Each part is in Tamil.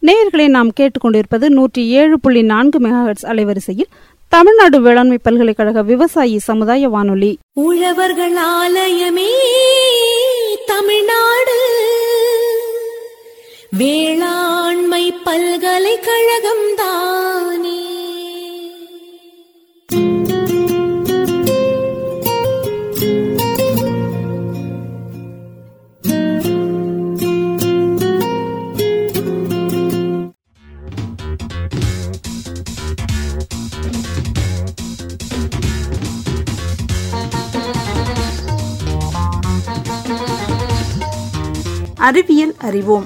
நேயர்களை நாம் கேட்டுக்கொண்டிருப்பது நூற்றி ஏழு புள்ளி நான்கு மெகாஹெட்ஸ் அலைவரிசையில் தமிழ்நாடு வேளாண்மை பல்கலைக்கழக விவசாயி சமுதாய வானொலி உழவர்கள் ஆலயமே தமிழ்நாடு வேளாண்மை பல்கலைக்கழகம் தானே அறிவியல் அறிவோம்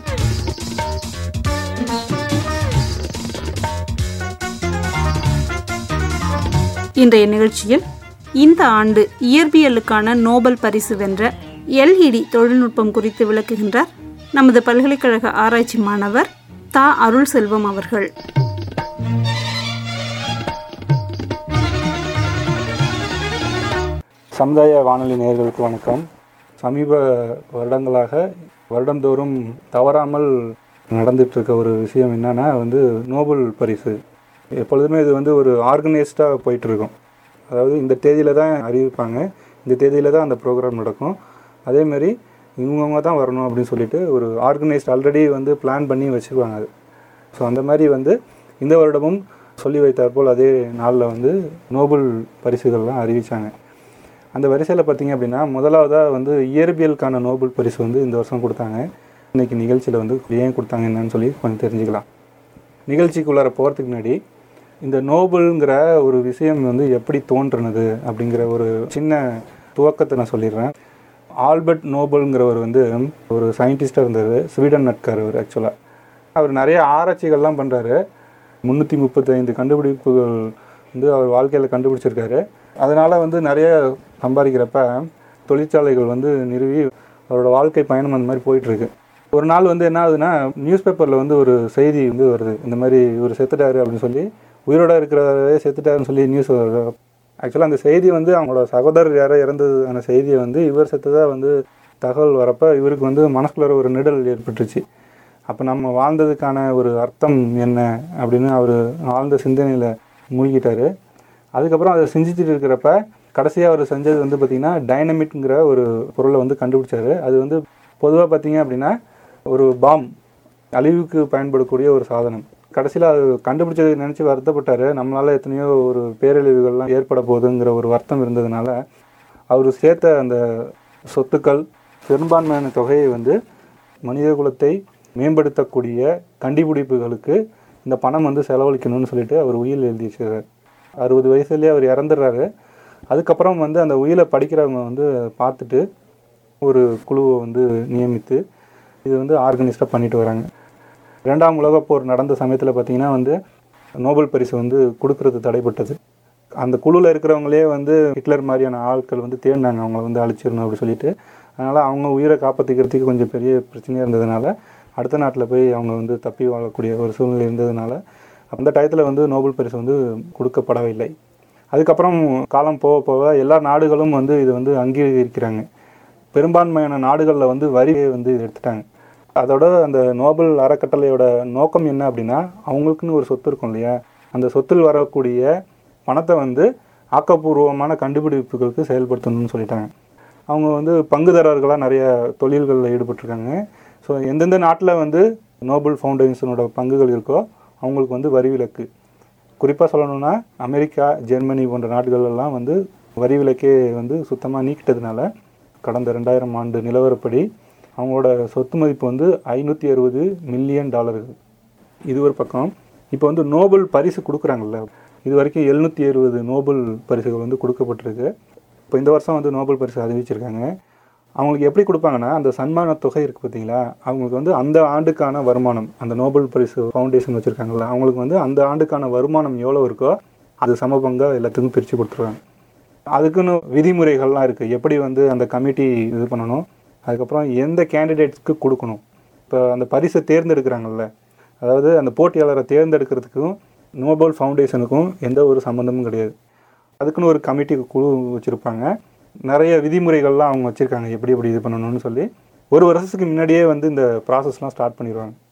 இன்றைய நிகழ்ச்சியில் இந்த ஆண்டு இயற்பியலுக்கான நோபல் பரிசு வென்ற எல்இடி தொழில்நுட்பம் குறித்து விளக்குகின்றார் நமது பல்கலைக்கழக ஆராய்ச்சி மாணவர் தா அருள் செல்வம் அவர்கள் சமுதாய வானொலி நேயர்களுக்கு வணக்கம் சமீப வருடங்களாக வருடந்தோறும் தவறாமல் நடந்துட்டு இருக்க ஒரு விஷயம் என்னன்னா வந்து நோபல் பரிசு எப்பொழுதுமே இது வந்து ஒரு ஆர்கனைஸ்டாக போயிட்டு இருக்கும் அதாவது இந்த தேதியில் தான் அறிவிப்பாங்க இந்த தேதியில் தான் அந்த ப்ரோக்ராம் நடக்கும் அதேமாரி இவங்கவுங்க தான் வரணும் அப்படின்னு சொல்லிட்டு ஒரு ஆர்கனைஸ்ட் ஆல்ரெடி வந்து பிளான் பண்ணி வச்சுக்குவாங்க அது ஸோ அந்த மாதிரி வந்து இந்த வருடமும் சொல்லி வைத்தாற்போல் அதே நாளில் வந்து நோபல் பரிசுகள்லாம் அறிவித்தாங்க அந்த வரிசையில் பார்த்தீங்க அப்படின்னா முதலாவதாக வந்து இயற்பியலுக்கான நோபல் பரிசு வந்து இந்த வருஷம் கொடுத்தாங்க இன்னைக்கு நிகழ்ச்சியில் வந்து ஏன் கொடுத்தாங்க என்னன்னு சொல்லி கொஞ்சம் தெரிஞ்சுக்கலாம் நிகழ்ச்சிக்குள்ளார போகிறதுக்கு முன்னாடி இந்த நோபலுங்கிற ஒரு விஷயம் வந்து எப்படி தோன்றுனது அப்படிங்கிற ஒரு சின்ன துவக்கத்தை நான் சொல்லிடுறேன் ஆல்பர்ட் நோபலுங்கிறவர் வந்து ஒரு சயின்டிஸ்டாக இருந்தார் ஸ்வீடன் நட்கார் அவர் ஆக்சுவலாக அவர் நிறைய ஆராய்ச்சிகள்லாம் பண்ணுறாரு முந்நூற்றி முப்பத்தைந்து கண்டுபிடிப்புகள் வந்து அவர் வாழ்க்கையில் கண்டுபிடிச்சிருக்காரு அதனால் வந்து நிறைய சம்பாதிக்கிறப்ப தொழிற்சாலைகள் வந்து நிறுவி அவரோட வாழ்க்கை பயணம் அந்த மாதிரி போயிட்டுருக்கு ஒரு நாள் வந்து என்ன ஆகுதுன்னா நியூஸ் பேப்பரில் வந்து ஒரு செய்தி வந்து வருது இந்த மாதிரி இவர் செத்துட்டாரு அப்படின்னு சொல்லி உயிரோட இருக்கிறவரே செத்துட்டாருன்னு சொல்லி நியூஸ் வருது ஆக்சுவலாக அந்த செய்தி வந்து அவங்களோட சகோதரர் யாரோ இறந்ததுக்கான செய்தியை வந்து இவர் செத்ததாக வந்து தகவல் வரப்ப இவருக்கு வந்து மனசுக்குள்ள ஒரு நிடல் ஏற்பட்டுருச்சு அப்போ நம்ம வாழ்ந்ததுக்கான ஒரு அர்த்தம் என்ன அப்படின்னு அவர் ஆழ்ந்த சிந்தனையில் மூழ்கிட்டாரு அதுக்கப்புறம் அதை செஞ்சுட்டு இருக்கிறப்ப கடைசியாக அவர் செஞ்சது வந்து பார்த்திங்கன்னா டைனமிட்ங்கிற ஒரு பொருளை வந்து கண்டுபிடிச்சாரு அது வந்து பொதுவாக பார்த்தீங்க அப்படின்னா ஒரு பாம் அழிவுக்கு பயன்படக்கூடிய ஒரு சாதனம் கடைசியில் அது கண்டுபிடிச்சதை நினச்சி வருத்தப்பட்டார் நம்மளால் எத்தனையோ ஒரு பேரழிவுகள்லாம் ஏற்பட போகுதுங்கிற ஒரு வருத்தம் இருந்ததுனால அவர் சேர்த்த அந்த சொத்துக்கள் பெரும்பான்மையான தொகையை வந்து மனித குலத்தை மேம்படுத்தக்கூடிய கண்டுபிடிப்புகளுக்கு இந்த பணம் வந்து செலவழிக்கணும்னு சொல்லிட்டு அவர் உயில் எழுதி வச்சுருக்காரு அறுபது வயசுலேயே அவர் இறந்துடுறாரு அதுக்கப்புறம் வந்து அந்த உயிலை படிக்கிறவங்க வந்து பார்த்துட்டு ஒரு குழுவை வந்து நியமித்து இது வந்து ஆர்கனைஸ்டாக பண்ணிட்டு வராங்க ரெண்டாம் உலகப் போர் நடந்த சமயத்தில் பார்த்தீங்கன்னா வந்து நோபல் பரிசு வந்து கொடுக்கறது தடைப்பட்டது அந்த குழுவில் இருக்கிறவங்களே வந்து ஹிட்லர் மாதிரியான ஆட்கள் வந்து தேடினாங்க அவங்கள வந்து அழிச்சிடணும் அப்படி சொல்லிட்டு அதனால் அவங்க உயிரை காப்பாற்றிக்கிறதுக்கு கொஞ்சம் பெரிய பிரச்சனையாக இருந்ததுனால அடுத்த நாட்டில் போய் அவங்க வந்து தப்பி வாழக்கூடிய ஒரு சூழ்நிலை இருந்ததுனால அந்த டயத்தில் வந்து நோபல் பரிசு வந்து கொடுக்கப்படவில்லை அதுக்கப்புறம் காலம் போக போக எல்லா நாடுகளும் வந்து இது வந்து அங்கீகரிக்கிறாங்க பெரும்பான்மையான நாடுகளில் வந்து வரியை வந்து எடுத்துட்டாங்க அதோட அந்த நோபல் அறக்கட்டளையோட நோக்கம் என்ன அப்படின்னா அவங்களுக்குன்னு ஒரு சொத்து இருக்கும் இல்லையா அந்த சொத்தில் வரக்கூடிய பணத்தை வந்து ஆக்கப்பூர்வமான கண்டுபிடிப்புகளுக்கு செயல்படுத்தணும்னு சொல்லிட்டாங்க அவங்க வந்து பங்குதாரர்களாக நிறைய தொழில்களில் ஈடுபட்டிருக்காங்க ஸோ எந்தெந்த நாட்டில் வந்து நோபல் ஃபவுண்டேஷனோட பங்குகள் இருக்கோ அவங்களுக்கு வந்து வரி விலக்கு குறிப்பாக சொல்லணும்னா அமெரிக்கா ஜெர்மனி போன்ற நாடுகள் எல்லாம் வந்து வரி விலக்கே வந்து சுத்தமாக நீக்கிட்டதுனால கடந்த ரெண்டாயிரம் ஆண்டு நிலவரப்படி அவங்களோட சொத்து மதிப்பு வந்து ஐநூற்றி அறுபது மில்லியன் டாலர்கள் இது ஒரு பக்கம் இப்போ வந்து நோபல் பரிசு கொடுக்குறாங்கல்ல இது வரைக்கும் எழுநூற்றி அறுபது நோபல் பரிசுகள் வந்து கொடுக்கப்பட்டிருக்கு இப்போ இந்த வருஷம் வந்து நோபல் பரிசு அறிவிச்சிருக்காங்க அவங்களுக்கு எப்படி கொடுப்பாங்கன்னா அந்த சன்மான தொகை இருக்குது பார்த்தீங்களா அவங்களுக்கு வந்து அந்த ஆண்டுக்கான வருமானம் அந்த நோபல் பரிசு ஃபவுண்டேஷன் வச்சுருக்காங்கல்ல அவங்களுக்கு வந்து அந்த ஆண்டுக்கான வருமானம் எவ்வளோ இருக்கோ அது சம பங்காக எல்லாத்துக்கும் பிரித்து கொடுத்துருவாங்க அதுக்குன்னு விதிமுறைகள்லாம் இருக்குது எப்படி வந்து அந்த கமிட்டி இது பண்ணணும் அதுக்கப்புறம் எந்த கேண்டிடேட்ஸ்க்கு கொடுக்கணும் இப்போ அந்த பரிசை தேர்ந்தெடுக்கிறாங்கல்ல அதாவது அந்த போட்டியாளரை தேர்ந்தெடுக்கிறதுக்கும் நோபல் ஃபவுண்டேஷனுக்கும் எந்த ஒரு சம்மந்தமும் கிடையாது அதுக்குன்னு ஒரு கமிட்டி குழு வச்சுருப்பாங்க நிறைய விதிமுறைகள்லாம் அவங்க வச்சுருக்காங்க எப்படி எப்படி இது பண்ணணும்னு சொல்லி ஒரு வருஷத்துக்கு முன்னாடியே வந்து இந்த ப்ராசஸ்லாம் ஸ்டார்ட் பண்ணிடுவாங்க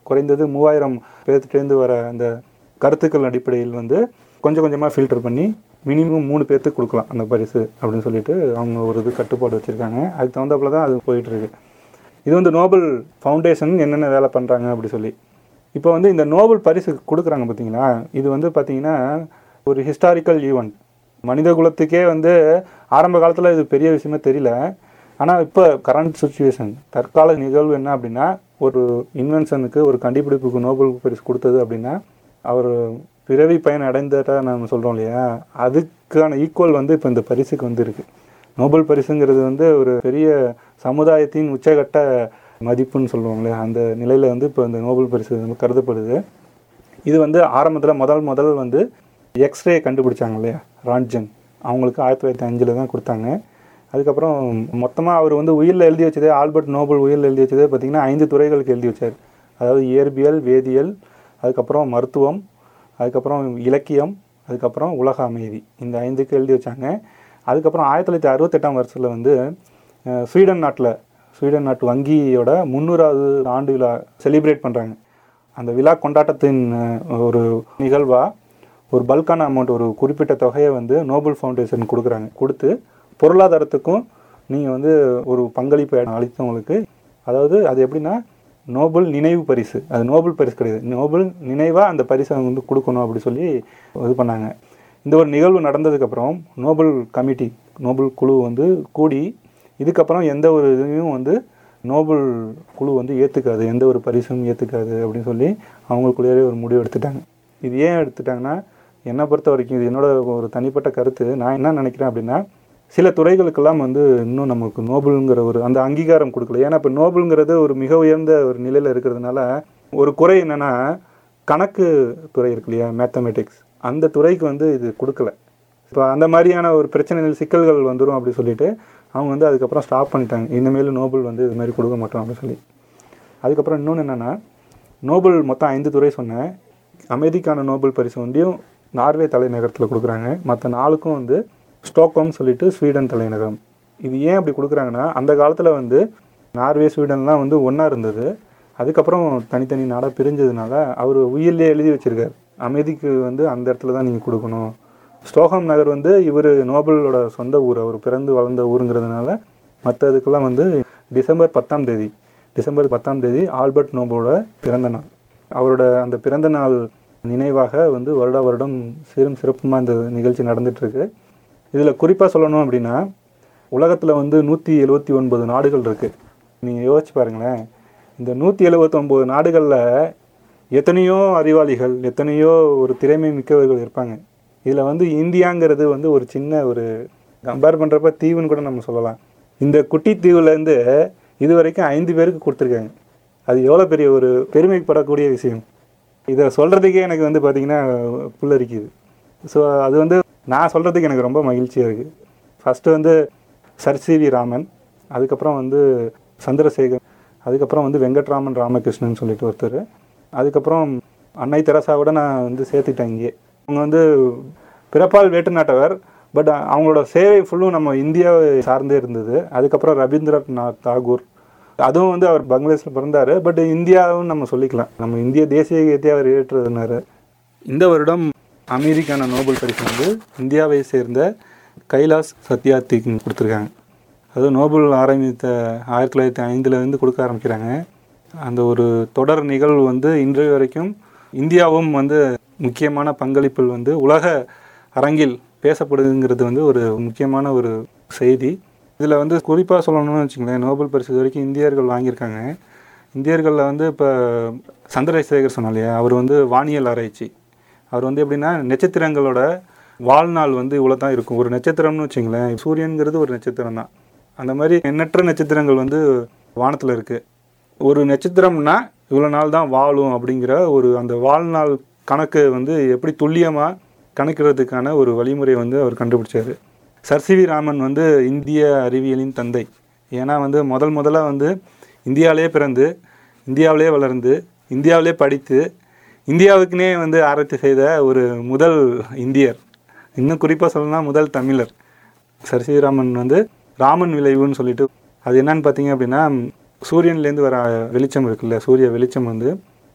குறைந்தது மூவாயிரம் பேர்த்துட்டேருந்து வர அந்த கருத்துக்கள் அடிப்படையில் வந்து கொஞ்சம் கொஞ்சமாக ஃபில்டர் பண்ணி மினிமம் மூணு பேர்த்துக்கு கொடுக்கலாம் அந்த பரிசு அப்படின்னு சொல்லிட்டு அவங்க ஒரு இது கட்டுப்பாடு வச்சுருக்காங்க அதுக்கு தகுந்தாப்புல தான் அது போயிட்டுருக்கு இது வந்து நோபல் ஃபவுண்டேஷன் என்னென்ன வேலை பண்ணுறாங்க அப்படி சொல்லி இப்போ வந்து இந்த நோபல் பரிசு கொடுக்குறாங்க பார்த்தீங்களா இது வந்து பார்த்தீங்கன்னா ஒரு ஹிஸ்டாரிக்கல் ஈவெண்ட் மனித குலத்துக்கே வந்து ஆரம்ப காலத்தில் இது பெரிய விஷயமே தெரியல ஆனால் இப்போ கரண்ட் சுச்சுவேஷன் தற்கால நிகழ்வு என்ன அப்படின்னா ஒரு இன்வென்ஷனுக்கு ஒரு கண்டுபிடிப்புக்கு நோபல் பரிசு கொடுத்தது அப்படின்னா அவர் பிறவி பயன் அடைந்ததா நம்ம சொல்கிறோம் இல்லையா அதுக்கான ஈக்குவல் வந்து இப்போ இந்த பரிசுக்கு வந்து இருக்கு நோபல் பரிசுங்கிறது வந்து ஒரு பெரிய சமுதாயத்தின் உச்சகட்ட மதிப்புன்னு சொல்லுவாங்களே அந்த நிலையில் வந்து இப்போ இந்த நோபல் பரிசு வந்து கருதப்படுது இது வந்து ஆரம்பத்தில் முதல் முதல் வந்து எக்ஸ்ரே கண்டுபிடிச்சாங்க இல்லையா ரான்ஜன் அவங்களுக்கு ஆயிரத்தி தொள்ளாயிரத்தி அஞ்சில் தான் கொடுத்தாங்க அதுக்கப்புறம் மொத்தமாக அவர் வந்து உயிரில் எழுதி வச்சதே ஆல்பர்ட் நோபல் உயிரில் எழுதி வச்சதே பார்த்திங்கன்னா ஐந்து துறைகளுக்கு எழுதி வச்சார் அதாவது இயற்பியல் வேதியியல் அதுக்கப்புறம் மருத்துவம் அதுக்கப்புறம் இலக்கியம் அதுக்கப்புறம் உலக அமைதி இந்த ஐந்துக்கு எழுதி வச்சாங்க அதுக்கப்புறம் ஆயிரத்தி தொள்ளாயிரத்தி அறுபத்தெட்டாம் வருஷத்தில் வந்து அஹ், ஸ்வீடன் நாட்டில் ஸ்வீடன் நாட்டு வங்கியோட முந்நூறாவது ஆண்டு விழா செலிப்ரேட் பண்ணுறாங்க அந்த விழா கொண்டாட்டத்தின் அஹ், ஒரு நிகழ்வாக ஒரு பல்கான அமௌண்ட் ஒரு குறிப்பிட்ட தொகையை வந்து நோபல் ஃபவுண்டேஷன் கொடுக்குறாங்க கொடுத்து பொருளாதாரத்துக்கும் நீங்கள் வந்து ஒரு பங்களிப்பு அளித்தவங்களுக்கு அதாவது அது எப்படின்னா நோபல் நினைவு பரிசு அது நோபல் பரிசு கிடையாது நோபல் நினைவாக அந்த பரிசை வந்து கொடுக்கணும் அப்படி சொல்லி இது பண்ணாங்க இந்த ஒரு நிகழ்வு நடந்ததுக்கப்புறம் நோபல் கமிட்டி நோபல் குழு வந்து கூடி இதுக்கப்புறம் எந்த ஒரு இதையும் வந்து நோபல் குழு வந்து ஏற்றுக்காது எந்த ஒரு பரிசும் ஏற்றுக்காது அப்படின்னு சொல்லி அவங்களுக்குள்ளேயே ஒரு முடிவு எடுத்துட்டாங்க இது ஏன் எடுத்துட்டாங்கன்னா என்னை பொறுத்த வரைக்கும் இது என்னோட ஒரு தனிப்பட்ட கருத்து நான் என்ன நினைக்கிறேன் அப்படின்னா சில துறைகளுக்கெல்லாம் வந்து இன்னும் நமக்கு நோபலுங்கிற ஒரு அந்த அங்கீகாரம் கொடுக்கல ஏன்னா இப்போ நோபலுங்கிறது ஒரு மிக உயர்ந்த ஒரு நிலையில் இருக்கிறதுனால ஒரு குறை என்னென்னா கணக்கு துறை இருக்கு இல்லையா மேத்தமெட்டிக்ஸ் அந்த துறைக்கு வந்து இது கொடுக்கல இப்போ அந்த மாதிரியான ஒரு பிரச்சனைகள் சிக்கல்கள் வந்துடும் அப்படி சொல்லிட்டு அவங்க வந்து அதுக்கப்புறம் ஸ்டாப் பண்ணிட்டாங்க இனிமேல் நோபல் வந்து இது மாதிரி கொடுக்க மாட்டோம் அப்படின்னு சொல்லி அதுக்கப்புறம் இன்னொன்று என்னென்னா நோபல் மொத்தம் ஐந்து துறை சொன்னேன் அமைதிக்கான நோபல் பரிசு வந்தும் நார்வே தலைநகரத்தில் கொடுக்குறாங்க மற்ற நாளுக்கும் வந்து ஸ்டோக்ஹோம் சொல்லிட்டு ஸ்வீடன் தலைநகரம் இது ஏன் அப்படி கொடுக்குறாங்கன்னா அந்த காலத்தில் வந்து நார்வே ஸ்வீடன்லாம் வந்து ஒன்றா இருந்தது அதுக்கப்புறம் தனித்தனி நாடாக பிரிஞ்சதுனால அவர் உயிரிலே எழுதி வச்சிருக்காரு அமைதிக்கு வந்து அந்த இடத்துல தான் நீங்கள் கொடுக்கணும் ஸ்டோகம் நகர் வந்து இவர் நோபலோட சொந்த ஊர் அவர் பிறந்து வளர்ந்த ஊருங்கிறதுனால மற்ற இதுக்கெல்லாம் வந்து டிசம்பர் பத்தாம் தேதி டிசம்பர் பத்தாம் தேதி ஆல்பர்ட் நோபலோட பிறந்த நாள் அவரோட அந்த பிறந்த நாள் நினைவாக வந்து வருட வருடம் சீரும் சிறப்புமாக இந்த நிகழ்ச்சி நடந்துட்டு இருக்கு இதில் குறிப்பாக சொல்லணும் அப்படின்னா உலகத்தில் வந்து நூற்றி எழுபத்தி ஒன்பது நாடுகள் இருக்குது நீங்கள் யோசிச்சு பாருங்களேன் இந்த நூற்றி எழுபத்தொம்போது நாடுகளில் எத்தனையோ அறிவாளிகள் எத்தனையோ ஒரு திறமை மிக்கவர்கள் இருப்பாங்க இதில் வந்து இந்தியாங்கிறது வந்து ஒரு சின்ன ஒரு கம்பேர் பண்ணுறப்ப தீவுன்னு கூட நம்ம சொல்லலாம் இந்த குட்டி தீவுலேருந்து இது வரைக்கும் ஐந்து பேருக்கு கொடுத்துருக்காங்க அது எவ்வளோ பெரிய ஒரு பெருமைப்படக்கூடிய விஷயம் இதை சொல்கிறதுக்கே எனக்கு வந்து பார்த்திங்கன்னா புல்லரிக்குது ஸோ அது வந்து நான் சொல்கிறதுக்கு எனக்கு ரொம்ப மகிழ்ச்சியாக இருக்குது ஃபஸ்ட்டு வந்து சர் சி வி ராமன் அதுக்கப்புறம் வந்து சந்திரசேகர் அதுக்கப்புறம் வந்து வெங்கட்ராமன் ராமகிருஷ்ணன் சொல்லிட்டு ஒருத்தர் அதுக்கப்புறம் அன்னை தெரசாவோட நான் வந்து சேர்த்துட்டேன் இங்கே அவங்க வந்து பிறப்பால் வேட்டு நாட்டவர் பட் அவங்களோட சேவை ஃபுல்லும் நம்ம இந்தியாவை சார்ந்தே இருந்தது அதுக்கப்புறம் ரவீந்திரநாத் தாகூர் அதுவும் வந்து அவர் பங்களாதேஷில் பிறந்தார் பட் இந்தியாவும் நம்ம சொல்லிக்கலாம் நம்ம இந்திய தேசிய கீதத்தை அவர் ஏற்றுனார் இந்த வருடம் அமெரிக்கான நோபல் பரிசு வந்து இந்தியாவை சேர்ந்த கைலாஸ் சத்யார்த்திக்கு கொடுத்துருக்காங்க அது நோபல் ஆரம்பித்த ஆயிரத்தி தொள்ளாயிரத்தி ஐந்துலேருந்து கொடுக்க ஆரம்பிக்கிறாங்க அந்த ஒரு தொடர் நிகழ்வு வந்து இன்றைய வரைக்கும் இந்தியாவும் வந்து முக்கியமான பங்களிப்பில் வந்து உலக அரங்கில் பேசப்படுதுங்கிறது வந்து ஒரு முக்கியமான ஒரு செய்தி இதில் வந்து குறிப்பாக சொல்லணும்னு வச்சுங்களேன் நோபல் பரிசு இது வரைக்கும் இந்தியர்கள் வாங்கியிருக்காங்க இந்தியர்களில் வந்து இப்போ சந்திரசேகர் சொன்னார் இல்லையா அவர் வந்து வானியல் ஆராய்ச்சி அவர் வந்து எப்படின்னா நட்சத்திரங்களோட வாழ்நாள் வந்து இவ்வளோ தான் இருக்கும் ஒரு நட்சத்திரம்னு வச்சுங்களேன் சூரியன்கிறது ஒரு நட்சத்திரம் தான் அந்த மாதிரி எண்ணற்ற நட்சத்திரங்கள் வந்து வானத்தில் இருக்குது ஒரு நட்சத்திரம்னா இவ்வளோ நாள் தான் வாழும் அப்படிங்கிற ஒரு அந்த வாழ்நாள் கணக்கு வந்து எப்படி துல்லியமாக கணக்கிறதுக்கான ஒரு வழிமுறை வந்து அவர் கண்டுபிடிச்சார் சர் சி வி ராமன் வந்து இந்திய அறிவியலின் தந்தை ஏன்னா வந்து முதல் முதல்ல வந்து இந்தியாவிலே பிறந்து இந்தியாவிலே வளர்ந்து இந்தியாவிலே படித்து இந்தியாவுக்குனே வந்து ஆராய்ச்சி செய்த ஒரு முதல் இந்தியர் இன்னும் குறிப்பாக சொல்லணும்னா முதல் தமிழர் சர் சி ராமன் வந்து ராமன் விளைவுன்னு சொல்லிட்டு அது என்னன்னு பார்த்தீங்க அப்படின்னா சூரியன்லேருந்து வர வெளிச்சம் இருக்குல்ல சூரிய வெளிச்சம் வந்து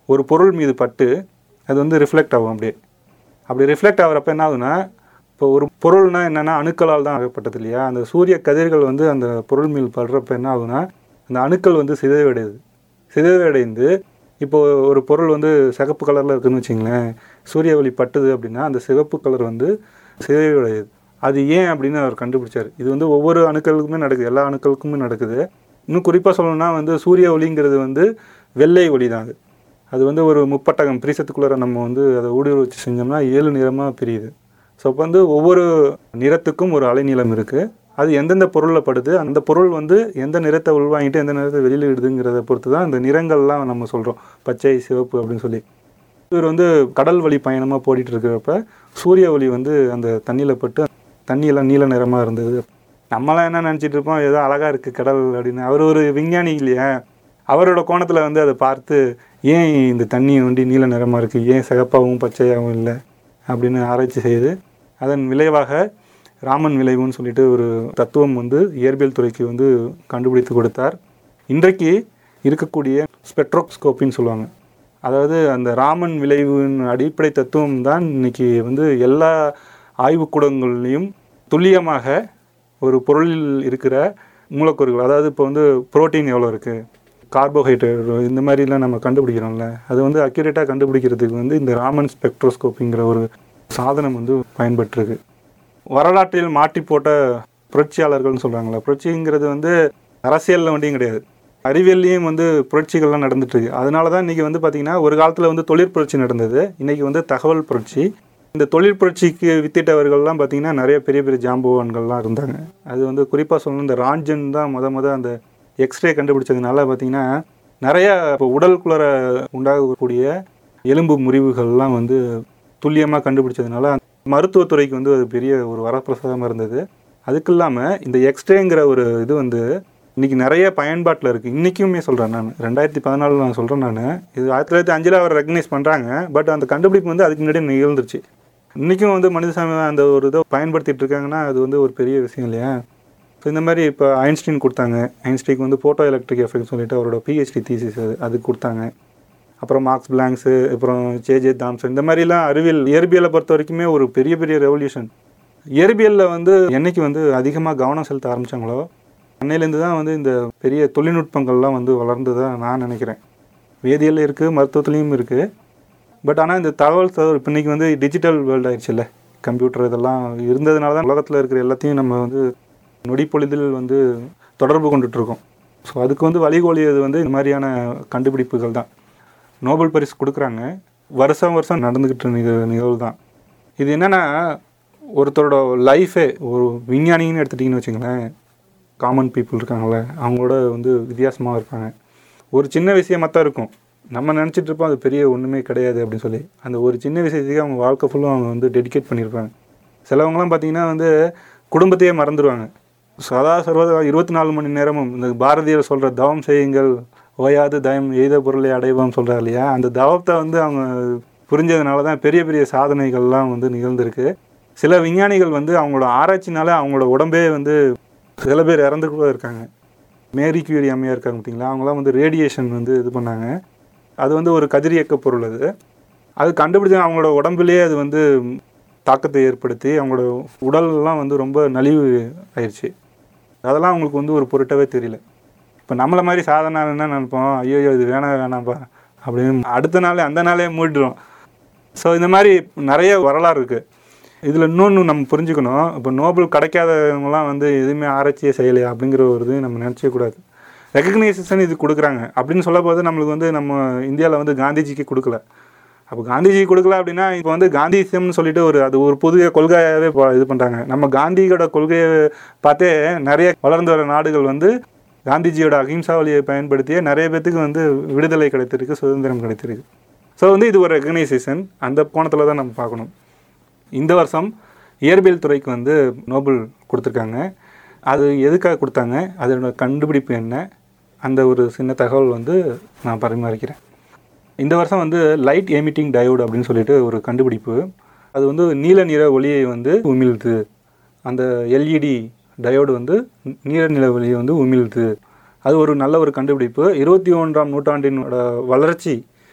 ஒரு பொருள் மீது பட்டு அது வந்து ரிஃப்ளெக்ட் ஆகும் அப்படியே அப்படி ரிஃப்ளெக்ட் ஆகிறப்ப என்ன ஆகுதுன்னா இப்போ ஒரு பொருள்னா என்னென்னா அணுக்களால் தான் ஆகப்பட்டது இல்லையா அந்த சூரிய கதிர்கள் வந்து அந்த பொருள் மீது படுறப்ப என்ன ஆகுதுன்னா அந்த அணுக்கள் வந்து சிதைவடையுது சிதைவடைந்து இப்போ ஒரு பொருள் வந்து சிகப்பு கலரில் இருக்குன்னு வச்சிங்களேன் சூரிய ஒளி பட்டுது அப்படின்னா அந்த சிவப்பு கலர் வந்து சிதைவடையுது அது ஏன் அப்படின்னு அவர் கண்டுபிடிச்சார் இது வந்து ஒவ்வொரு அணுக்களுக்குமே நடக்குது எல்லா அணுக்களுக்குமே நடக்குது இன்னும் குறிப்பாக சொல்லணும்னா வந்து சூரிய ஒளிங்கிறது வந்து வெள்ளை ஒளி தான் அது அது வந்து ஒரு முப்பட்டகம் பிரிசத்துக்குள்ளார நம்ம வந்து அதை ஊடுருவச்சு செஞ்சோம்னா ஏழு நிறமாக பிரியுது ஸோ அப்போ வந்து ஒவ்வொரு நிறத்துக்கும் ஒரு அலைநீளம் இருக்குது அது எந்தெந்த பொருளில் படுது அந்த பொருள் வந்து எந்த நிறத்தை உள்வாங்கிட்டு எந்த நிறத்தை வெளியில் இடுதுங்கிறத பொறுத்து தான் இந்த நிறங்கள்லாம் நம்ம சொல்கிறோம் பச்சை சிவப்பு அப்படின்னு சொல்லி இவர் வந்து கடல் வழி பயணமாக போடிட்டு இருக்கிறப்ப சூரிய ஒளி வந்து அந்த தண்ணியில் பட்டு தண்ணியெல்லாம் நீல நிறமாக இருந்தது நம்மளாம் என்ன நினச்சிட்டு இருப்போம் ஏதோ அழகாக இருக்குது கடல் அப்படின்னு அவர் ஒரு விஞ்ஞானி இல்லையா அவரோட கோணத்தில் வந்து அதை பார்த்து ஏன் இந்த தண்ணி வந்து நீல நிறமாக இருக்குது ஏன் சிகப்பாகவும் பச்சையாகவும் இல்லை அப்படின்னு ஆராய்ச்சி செய்து அதன் விளைவாக ராமன் விளைவுன்னு சொல்லிட்டு ஒரு தத்துவம் வந்து இயற்பியல் துறைக்கு வந்து கண்டுபிடித்து கொடுத்தார் இன்றைக்கு இருக்கக்கூடிய ஸ்பெக்ட்ரோஸ்கோப்பின்னு சொல்லுவாங்க அதாவது அந்த ராமன் விளைவின் அடிப்படை தத்துவம் தான் இன்னைக்கு வந்து எல்லா ஆய்வுக்கூடங்கள்லையும் துல்லியமாக ஒரு பொருளில் இருக்கிற மூலக்கூறுகள் அதாவது இப்போ வந்து புரோட்டீன் எவ்வளோ இருக்குது கார்போஹைட்ரேட் இந்த மாதிரிலாம் நம்ம கண்டுபிடிக்கிறோம்ல அது வந்து அக்யூரேட்டாக கண்டுபிடிக்கிறதுக்கு வந்து இந்த ராமன் ஸ்பெக்ட்ரோஸ்கோப்பிங்கிற ஒரு சாதனம் வந்து பயன்பட்டிருக்கு வரலாற்றில் மாற்றி போட்ட புரட்சியாளர்கள்னு சொல்கிறாங்களா புரட்சிங்கிறது வந்து அரசியலில் வண்டியும் கிடையாது அறிவியல்லையும் வந்து புரட்சிகள்லாம் நடந்துட்டு இருக்கு அதனால தான் இன்றைக்கி வந்து பார்த்திங்கன்னா ஒரு காலத்தில் வந்து தொழிற்புரட்சி நடந்தது இன்றைக்கி வந்து தகவல் புரட்சி இந்த தொழில் புரட்சிக்கு வித்திட்டவர்கள்லாம் பார்த்திங்கன்னா நிறைய பெரிய பெரிய ஜாம்பவான்கள்லாம் இருந்தாங்க அது வந்து குறிப்பாக சொல்லணும் இந்த ராஞ்சன் தான் முத முத அந்த எக்ஸ்ரே கண்டுபிடிச்சதுனால பார்த்திங்கன்னா நிறைய இப்போ உடலுக்குள்ளர உண்டாகக்கூடிய எலும்பு முறிவுகள்லாம் வந்து துல்லியமாக கண்டுபிடிச்சதுனால மருத்துவத்துறைக்கு வந்து அது பெரிய ஒரு வரப்பிரசாதமாக இருந்தது அதுக்கு இல்லாமல் இந்த எக்ஸ்ரேங்கிற ஒரு இது வந்து இன்றைக்கி நிறைய பயன்பாட்டில் இருக்குது இன்றைக்குமே சொல்கிறேன் நான் ரெண்டாயிரத்தி பதினாலில் நான் சொல்கிறேன் நான் இது ஆயிரத்தி தொள்ளாயிரத்தி அஞ்சில் அவர் ரெக்கக்னைஸ் பண்ணுறாங்க பட் அந்த கண்டுபிடிப்பு வந்து அதுக்கு முன்னாடி நிகழ்ந்துருச்சு இன்றைக்கும் வந்து மனிதசாமி அந்த ஒரு இதை பயன்படுத்திட்டு இருக்காங்கன்னா அது வந்து ஒரு பெரிய விஷயம் இல்லையா ஸோ இந்த மாதிரி இப்போ ஐன்ஸ்டீன் கொடுத்தாங்க ஐன்ஸ்டீனுக்கு வந்து ஃபோட்டோ எலக்ட்ரிக் எஃபெக்ட் சொல்லிட்டு அவரோட பிஹெச்டி தீசிஸ் அது அதுக்கு கொடுத்தாங்க அப்புறம் மார்க்ஸ் பிளாங்க்ஸு அப்புறம் ஜேஜே தாம்சன் இந்த மாதிரிலாம் அறிவியல் இயற்பியலை பொறுத்த வரைக்குமே ஒரு பெரிய பெரிய ரெவல்யூஷன் இயற்பியலில் வந்து என்னைக்கு வந்து அதிகமாக கவனம் செலுத்த ஆரம்பித்தாங்களோ அன்னையிலேருந்து தான் வந்து இந்த பெரிய தொழில்நுட்பங்கள்லாம் வந்து வளர்ந்ததாக நான் நினைக்கிறேன் வேதியியல் இருக்குது மருத்துவத்துலேயும் இருக்குது பட் ஆனால் இந்த தகவல் தகவல் இப்போ இன்றைக்கி வந்து டிஜிட்டல் வேர்ல்டு ஆயிடுச்சுல்ல கம்ப்யூட்டர் இதெல்லாம் இருந்ததுனால தான் உலகத்தில் இருக்கிற எல்லாத்தையும் நம்ம வந்து நொடிப்பொழுதில் வந்து தொடர்பு கொண்டுட்டு இருக்கோம் ஸோ அதுக்கு வந்து வழிகோலியது வந்து இந்த மாதிரியான கண்டுபிடிப்புகள் தான் நோபல் பரிசு கொடுக்குறாங்க வருஷம் வருஷம் நடந்துக்கிட்டு நிக நிகழ்வு தான் இது என்னென்னா ஒருத்தரோட லைஃபே ஒரு விஞ்ஞானின்னு எடுத்துட்டிங்கன்னு வச்சுங்களேன் காமன் பீப்புள் இருக்காங்களே அவங்களோட வந்து வித்தியாசமாக இருப்பாங்க ஒரு சின்ன விஷயமாக தான் இருக்கும் நம்ம நினச்சிட்டு இருப்போம் அது பெரிய ஒன்றுமே கிடையாது அப்படின்னு சொல்லி அந்த ஒரு சின்ன விஷயத்துக்கு அவங்க வாழ்க்கை ஃபுல்லும் அவங்க வந்து டெடிகேட் பண்ணியிருப்பாங்க சிலவங்களாம் பார்த்தீங்கன்னா வந்து குடும்பத்தையே மறந்துடுவாங்க சதா சர்வதா இருபத்தி நாலு மணி நேரமும் இந்த பாரதியர் சொல்கிற தவம் செய்யுங்கள் ஓயாது தயம் எய்த பொருளை அடைவோம் சொல்கிறார் இல்லையா அந்த தவத்தை வந்து அவங்க புரிஞ்சதுனால தான் பெரிய பெரிய சாதனைகள்லாம் வந்து நிகழ்ந்திருக்கு சில விஞ்ஞானிகள் வந்து அவங்களோட ஆராய்ச்சினால அவங்களோட உடம்பே வந்து சில பேர் இறந்து கூட இருக்காங்க மேரி கியூரி அம்மையாக இருக்காங்க பார்த்தீங்களா அவங்களாம் வந்து ரேடியேஷன் வந்து இது பண்ணாங்க அது வந்து ஒரு கதிரியக்க பொருள் அது அது கண்டுபிடிச்ச அவங்களோட உடம்புலேயே அது வந்து தாக்கத்தை ஏற்படுத்தி அவங்களோட உடல்லாம் வந்து ரொம்ப நலிவு ஆயிடுச்சு அதெல்லாம் அவங்களுக்கு வந்து ஒரு பொருட்டாவே தெரியல இப்போ நம்மளை மாதிரி சாதனை என்ன நினைப்போம் ஐயோ இது வேணாம் வேணாம்ப்பா அப்படின்னு அடுத்த நாளே அந்த நாளே மூடிடும் ஸோ இந்த மாதிரி நிறைய வரலாறு இருக்குது இதில் இன்னொன்று நம்ம புரிஞ்சுக்கணும் இப்போ நோபல் கிடைக்காதவங்களாம் வந்து எதுவுமே ஆராய்ச்சியே செய்யலையா அப்படிங்கிற ஒரு இது நம்ம நினச்சே கூடாது ரெக்கக்னைசேஷன் இது கொடுக்குறாங்க அப்படின்னு சொல்ல போது நம்மளுக்கு வந்து நம்ம இந்தியாவில் வந்து காந்திஜிக்கு கொடுக்கல அப்போ காந்திஜி கொடுக்கல அப்படின்னா இப்போ வந்து காந்திசம்னு சொல்லிட்டு ஒரு அது ஒரு புதிய கொள்கையாகவே இப்போ இது பண்ணுறாங்க நம்ம காந்தியோட கொள்கையை பார்த்தே நிறைய வளர்ந்து வர நாடுகள் வந்து காந்திஜியோட அகிம்சா வழியை பயன்படுத்தியே நிறைய பேத்துக்கு வந்து விடுதலை கிடைத்திருக்கு சுதந்திரம் கிடைத்திருக்கு ஸோ வந்து இது ஒரு ரெகனைசேஷன் அந்த கோணத்தில் தான் நம்ம பார்க்கணும் இந்த வருஷம் இயற்பியல் துறைக்கு வந்து நோபல் கொடுத்துருக்காங்க அது எதுக்காக கொடுத்தாங்க அதோட கண்டுபிடிப்பு என்ன அந்த ஒரு சின்ன தகவல் வந்து நான் பரிமாறிக்கிறேன் இந்த வருஷம் வந்து லைட் எமிட்டிங் டயோடு அப்படின்னு சொல்லிட்டு ஒரு கண்டுபிடிப்பு அது வந்து நீல நிற ஒளியை வந்து உமிழ்து அந்த எல்இடி டயோடு வந்து நீல நிற ஒளியை வந்து உமிழ்து அது ஒரு நல்ல ஒரு கண்டுபிடிப்பு இருபத்தி ஒன்றாம் நூற்றாண்டினோட வளர்ச்சி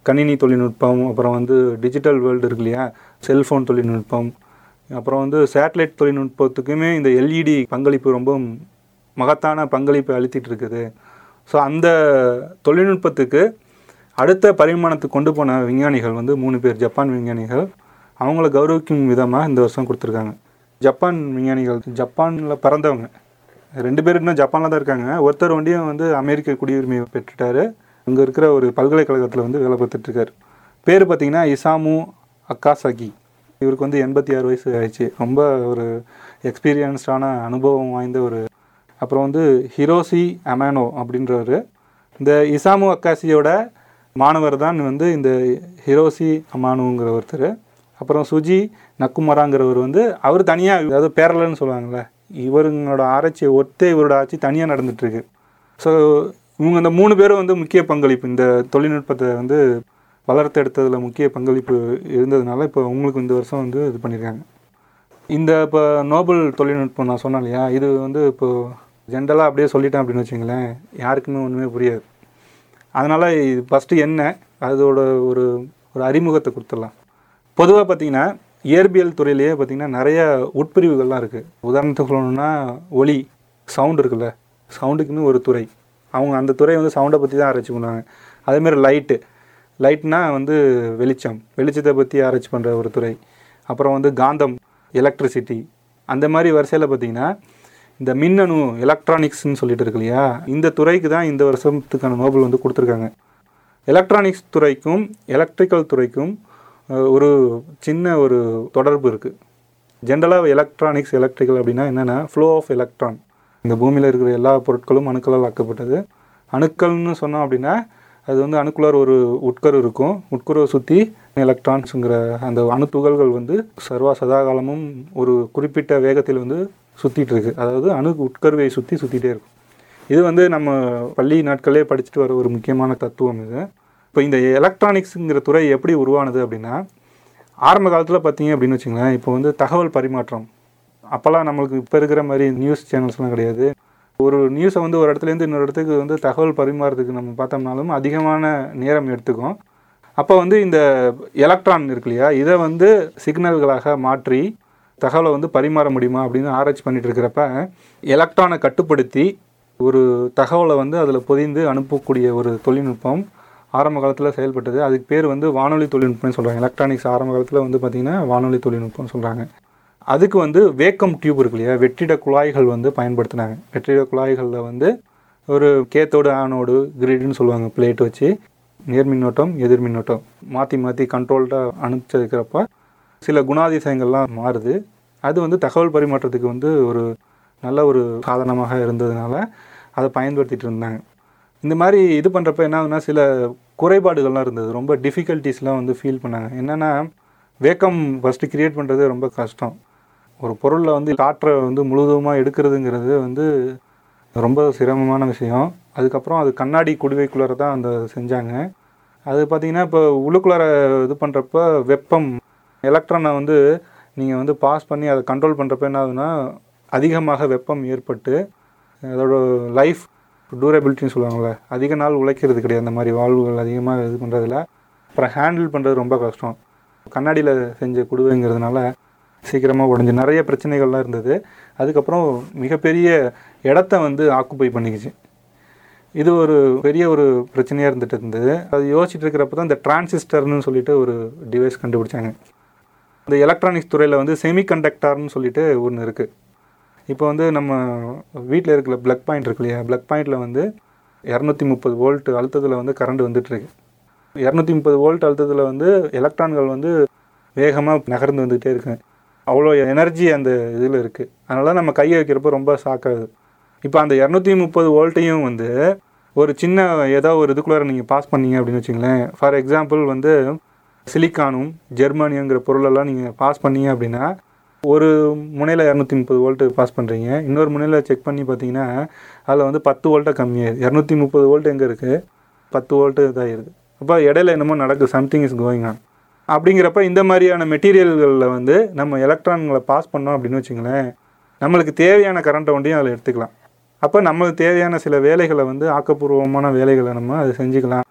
கணினி தொழில்நுட்பம் அப்புறம் வந்து டிஜிட்டல் வேர்ல்டு இருக்கு இல்லையா செல்ஃபோன் தொழில்நுட்பம் அப்புறம் வந்து சேட்டலைட் தொழில்நுட்பத்துக்குமே இந்த எல்இடி பங்களிப்பு ரொம்ப மகத்தான பங்களிப்பை அளித்திட்டு இருக்குது ஸோ அந்த தொழில்நுட்பத்துக்கு அடுத்த பரிமாணத்துக்கு கொண்டு போன விஞ்ஞானிகள் வந்து மூணு பேர் ஜப்பான் விஞ்ஞானிகள் அவங்கள கௌரவிக்கும் விதமாக இந்த வருஷம் கொடுத்துருக்காங்க ஜப்பான் விஞ்ஞானிகள் ஜப்பானில் பிறந்தவங்க ரெண்டு பேர் இன்னும் ஜப்பானில் தான் இருக்காங்க ஒருத்தர் வண்டியும் வந்து அமெரிக்க குடியுரிமை பெற்றுட்டாரு அங்கே இருக்கிற ஒரு பல்கலைக்கழகத்தில் வந்து வேலை பார்த்துட்டு இருக்காரு பேர் பார்த்தீங்கன்னா இசாமு அக்காசாகி இவருக்கு வந்து எண்பத்தி ஆறு வயசு ஆயிடுச்சு ரொம்ப ஒரு எக்ஸ்பீரியன்ஸ்டான அனுபவம் வாய்ந்த ஒரு அப்புறம் வந்து ஹிரோசி அமானோ அப்படின்றவர் இந்த இசாமு அக்காசியோட மாணவர் தான் வந்து இந்த ஹிரோசி அமானுங்கிற ஒருத்தர் அப்புறம் சுஜி நக்குமராங்கிறவர் வந்து அவர் தனியாக அதாவது பேரலன்னு சொல்லுவாங்கள்ல இவருங்களோட ஆராய்ச்சியை ஒத்தே இவரோட ஆட்சி தனியாக நடந்துட்டுருக்கு ஸோ இவங்க இந்த மூணு பேரும் வந்து முக்கிய பங்களிப்பு இந்த தொழில்நுட்பத்தை வந்து வளர்த்தெடுத்ததில் முக்கிய பங்களிப்பு இருந்ததுனால இப்போ உங்களுக்கு இந்த வருஷம் வந்து இது பண்ணியிருக்காங்க இந்த இப்போ நோபல் தொழில்நுட்பம் நான் சொன்னேன் இல்லையா இது வந்து இப்போ ஜென்ரலாக அப்படியே சொல்லிட்டேன் அப்படின்னு வச்சுங்களேன் யாருக்குமே ஒன்றுமே புரியாது அதனால் இது ஃபஸ்ட்டு என்ன அதோட ஒரு ஒரு அறிமுகத்தை கொடுத்துடலாம் பொதுவாக பார்த்தீங்கன்னா இயற்பியல் துறையிலேயே பார்த்தீங்கன்னா நிறைய உட்பிரிவுகள்லாம் இருக்குது உதாரணத்துக்கு சொல்லணும்னா ஒலி சவுண்ட் இருக்குல்ல சவுண்டுக்குன்னு ஒரு துறை அவங்க அந்த துறை வந்து சவுண்டை பற்றி தான் ஆராய்ச்சி பண்ணுவாங்க அதேமாதிரி லைட்டு லைட்னா வந்து வெளிச்சம் வெளிச்சத்தை பற்றி ஆராய்ச்சி பண்ணுற ஒரு துறை அப்புறம் வந்து காந்தம் எலக்ட்ரிசிட்டி அந்த மாதிரி வரிசையில் பார்த்தீங்கன்னா இந்த மின்னணு எலக்ட்ரானிக்ஸ்னு சொல்லிட்டு இருக்கு இல்லையா இந்த துறைக்கு தான் இந்த வருஷத்துக்கான நோபல் வந்து கொடுத்துருக்காங்க எலக்ட்ரானிக்ஸ் துறைக்கும் எலக்ட்ரிக்கல் துறைக்கும் அஹ், ஒரு சின்ன ஒரு தொடர்பு இருக்குது ஜென்ரலாக எலக்ட்ரானிக்ஸ் எலக்ட்ரிக்கல் அப்படின்னா என்னென்னா ஃப்ளோ ஆஃப் எலக்ட்ரான் இந்த பூமியில் இருக்கிற எல்லா பொருட்களும் அணுக்களால் ஆக்கப்பட்டது அணுக்கள்னு சொன்னோம் அப்படின்னா அது வந்து அணுக்குள்ளார் ஒரு உட்கரு இருக்கும் உட்கருவை சுற்றி எலக்ட்ரான்ஸுங்கிற அந்த அணுத்துகள்கள் வந்து சர்வா சதாகாலமும் ஒரு குறிப்பிட்ட வேகத்தில் வந்து சுற்றிட்டு இருக்கு அதாவது அணு உட்கருவை சுற்றி சுற்றிட்டே இருக்கும் இது வந்து நம்ம பள்ளி நாட்களே படிச்சுட்டு வர ஒரு முக்கியமான தத்துவம் இது இப்போ இந்த எலக்ட்ரானிக்ஸுங்கிற துறை எப்படி உருவானது அப்படின்னா ஆரம்ப காலத்தில் பார்த்தீங்க அப்படின்னு வச்சுங்களேன் இப்போ வந்து தகவல் பரிமாற்றம் அப்போல்லாம் நம்மளுக்கு இப்போ இருக்கிற மாதிரி நியூஸ் சேனல்ஸ்லாம் கிடையாது ஒரு நியூஸை வந்து ஒரு இடத்துலேருந்து இன்னொரு இடத்துக்கு வந்து தகவல் பரிமாறதுக்கு நம்ம பார்த்தோம்னாலும் அதிகமான நேரம் எடுத்துக்கும் அப்போ வந்து இந்த எலக்ட்ரான் இருக்கு இல்லையா இதை வந்து சிக்னல்களாக மாற்றி தகவலை வந்து பரிமாற முடியுமா அப்படின்னு ஆராய்ச்சி பண்ணிட்டு இருக்கிறப்ப எலக்ட்ரானை கட்டுப்படுத்தி ஒரு தகவலை வந்து அதில் பொதிந்து அனுப்பக்கூடிய ஒரு தொழில்நுட்பம் ஆரம்ப காலத்தில் செயல்பட்டது அதுக்கு பேர் வந்து வானொலி தொழில்நுட்பம்னு சொல்கிறாங்க எலக்ட்ரானிக்ஸ் ஆரம்ப காலத்தில் வந்து பார்த்திங்கன்னா வானொலி தொழில்நுட்பம்னு சொல்கிறாங்க அதுக்கு வந்து வேக்கம் டியூப் இருக்கு இல்லையா வெற்றிட குழாய்கள் வந்து பயன்படுத்தினாங்க வெற்றிட குழாய்களில் வந்து ஒரு கேத்தோடு ஆனோடு கிரிட்னு சொல்லுவாங்க பிளேட் வச்சு நேர்மின்னோட்டம் எதிர்மின்னோட்டம் மாற்றி மாற்றி கண்ட்ரோல்டாக அனுப்பிச்சிருக்கிறப்ப சில குணாதிசயங்கள்லாம் மாறுது அது வந்து தகவல் பரிமாற்றத்துக்கு வந்து ஒரு நல்ல ஒரு சாதனமாக இருந்ததுனால அதை பயன்படுத்திட்டு இருந்தாங்க இந்த மாதிரி இது பண்ணுறப்ப என்ன ஆகுதுன்னா சில குறைபாடுகள்லாம் இருந்தது ரொம்ப டிஃபிகல்ட்டிஸ்லாம் வந்து ஃபீல் பண்ணாங்க என்னென்னா வேக்கம் ஃபஸ்ட்டு கிரியேட் பண்ணுறது ரொம்ப கஷ்டம் ஒரு பொருளில் வந்து காற்றை வந்து முழுவதுமாக எடுக்கிறதுங்கிறது வந்து ரொம்ப சிரமமான விஷயம் அதுக்கப்புறம் அது கண்ணாடி குடுவைக்குள்ளார தான் அந்த செஞ்சாங்க அது பார்த்திங்கன்னா இப்போ உள்ளுக்குள்ளார இது பண்ணுறப்ப வெப்பம் எலக்ட்ரானை வந்து நீங்கள் வந்து பாஸ் பண்ணி அதை கண்ட்ரோல் பண்ணுறப்ப என்ன ஆகுதுன்னா அதிகமாக வெப்பம் ஏற்பட்டு அதோட லைஃப் டூரபிலிட்டின்னு சொல்லுவாங்கள்ல அதிக நாள் உழைக்கிறது கிடையாது அந்த மாதிரி வாழ்வுகள் அதிகமாக இது பண்ணுறதுல அப்புறம் ஹேண்டில் பண்ணுறது ரொம்ப கஷ்டம் கண்ணாடியில் செஞ்ச குடுவைங்கிறதுனால சீக்கிரமாக உடஞ்சி நிறைய பிரச்சனைகள்லாம் இருந்தது அதுக்கப்புறம் மிகப்பெரிய இடத்த வந்து ஆக்குப்பை பண்ணிக்கிச்சு இது ஒரு பெரிய ஒரு பிரச்சனையாக இருந்துட்டு இருந்தது அது யோசிச்சுட்டு இருக்கிறப்ப தான் இந்த டிரான்சிஸ்டர்னு சொல்லிட்டு ஒரு டிவைஸ் கண்டுபிடிச்சாங்க இந்த எலக்ட்ரானிக்ஸ் துறையில் வந்து செமிகண்டக்டர்னு சொல்லிட்டு ஒன்று இருக்குது இப்போ வந்து நம்ம வீட்டில் இருக்கிற ப்ளக் பாயிண்ட் இருக்கு இல்லையா ப்ளக் பாயிண்டில் வந்து இரநூத்தி முப்பது வோல்ட் அழுத்தத்தில் வந்து கரண்ட் வந்துட்டுருக்கு இரநூத்தி முப்பது வோல்ட் அழுத்தத்தில் வந்து எலக்ட்ரான்கள் வந்து வேகமாக நகர்ந்து வந்துகிட்டே இருக்கு அவ்வளோ எனர்ஜி அந்த இதில் இருக்குது அதனால நம்ம கையை வைக்கிறப்ப ரொம்ப ஷாக்காகுது இப்போ அந்த இரநூத்தி முப்பது வோல்ட்டையும் வந்து ஒரு சின்ன ஏதோ ஒரு இதுக்குள்ளார நீங்கள் பாஸ் பண்ணீங்க அப்படின்னு வச்சுங்களேன் ஃபார் எக்ஸாம்பிள் வந்து சிலிக்கானும் ஜெர்மானியங்கிற பொருளெல்லாம் நீங்கள் பாஸ் பண்ணீங்க அப்படின்னா ஒரு முனையில் இரநூத்தி முப்பது வோல்ட்டு பாஸ் பண்ணுறீங்க இன்னொரு முனையில் செக் பண்ணி பார்த்தீங்கன்னா அதில் வந்து பத்து வோல்ட்டாக கம்மியாகுது இரநூத்தி முப்பது வோல்ட் எங்கே இருக்குது பத்து வோல்ட்டு இதாகிடுது அப்போ இடையில என்னமோ நடக்குது சம்திங் இஸ் கோயிங் ஆன் அப்படிங்கிறப்ப இந்த மாதிரியான மெட்டீரியல்களில் வந்து நம்ம எலக்ட்ரான்களை பாஸ் பண்ணோம் அப்படின்னு வச்சுங்களேன் நம்மளுக்கு தேவையான கரண்ட்டை ஒண்டியும் அதில் எடுத்துக்கலாம் அப்போ நம்மளுக்கு தேவையான சில வேலைகளை வந்து ஆக்கப்பூர்வமான வேலைகளை நம்ம அது செஞ்சுக்கலாம்